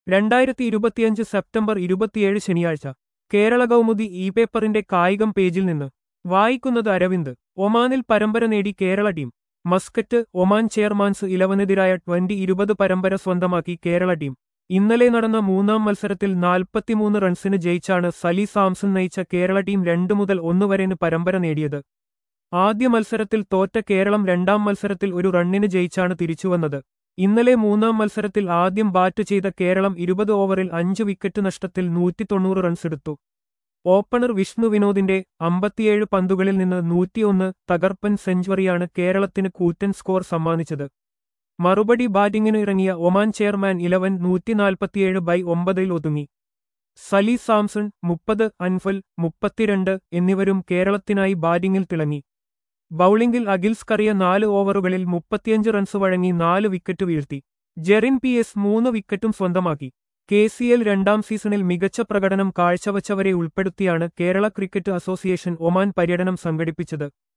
രണ്ടായിരത്തി ഇരുപത്തിയഞ്ച് സെപ്റ്റംബർ ഇരുപത്തിയേഴ് ശനിയാഴ്ച കേരള കൗമുദി ഇ പേപ്പറിന്റെ കായികം പേജിൽ നിന്ന് വായിക്കുന്നത് അരവിന്ദ് ഒമാനിൽ പരമ്പര നേടി Kerala team Muscat Oman chairman's ഇലവനെതിരായ ട്വന്റി ഇരുപത് പരമ്പര സ്വന്തമാക്കി കേരള ടീം ഇന്നലെ നടന്ന മൂന്നാം മത്സരത്തിൽ നാൽപ്പത്തിമൂന്ന് റൺസിന് ജയിച്ചാണ് സലി സാംസൺ നയിച്ച കേരള ടീം രണ്ടു മുതൽ ഒന്ന് വരെന് പരമ്പര നേടിയത് ആദ്യ മത്സരത്തിൽ തോറ്റ കേരളം രണ്ടാം മത്സരത്തിൽ ഒരു റണ്ണിന് ജയിച്ചാണ് തിരിച്ചുവന്നത് ഇന്നലെ മൂന്നാം മത്സരത്തിൽ ആദ്യം ബാറ്റ് ചെയ്ത കേരളം ഇരുപത് ഓവറിൽ അഞ്ച് വിക്കറ്റ് നഷ്ടത്തിൽ നൂറ്റി തൊണ്ണൂറ് റൺസെടുത്തു ഓപ്പണർ വിഷ്ണു വിനോദിന്റെ അമ്പത്തിയേഴ് പന്തുകളിൽ നിന്ന് നൂറ്റിയൊന്ന് തകർപ്പൻ സെഞ്ചുറിയാണ് കേരളത്തിന് കൂറ്റൻ സ്കോർ സമ്മാനിച്ചത് മറുപടി ബാറ്റിംഗിന് ഇറങ്ങിയ ഒമാൻ ചെയർമാൻ ഇലവൻ നൂറ്റിനാൽപ്പത്തിയേഴ് ബൈ ഒമ്പതിൽ ഒതുങ്ങി സലി സാംസൺ മുപ്പത് അൻഫൽ മുപ്പത്തിരണ്ട് എന്നിവരും കേരളത്തിനായി ബാറ്റിംഗിൽ തിളങ്ങി ബൌളിംഗിൽ അഖിൽസ് കറിയ നാല് ഓവറുകളിൽ മുപ്പത്തിയഞ്ച് റൺസ് വഴങ്ങി നാല് വിക്കറ്റ് വീഴ്ത്തി ജെറിൻ പി എസ് മൂന്ന് വിക്കറ്റും സ്വന്തമാക്കി കെ സി എൽ രണ്ടാം സീസണിൽ മികച്ച പ്രകടനം കാഴ്ചവച്ചവരെ ഉൾപ്പെടുത്തിയാണ് കേരള ക്രിക്കറ്റ് അസോസിയേഷൻ ഒമാൻ പര്യടനം സംഘടിപ്പിച്ചത്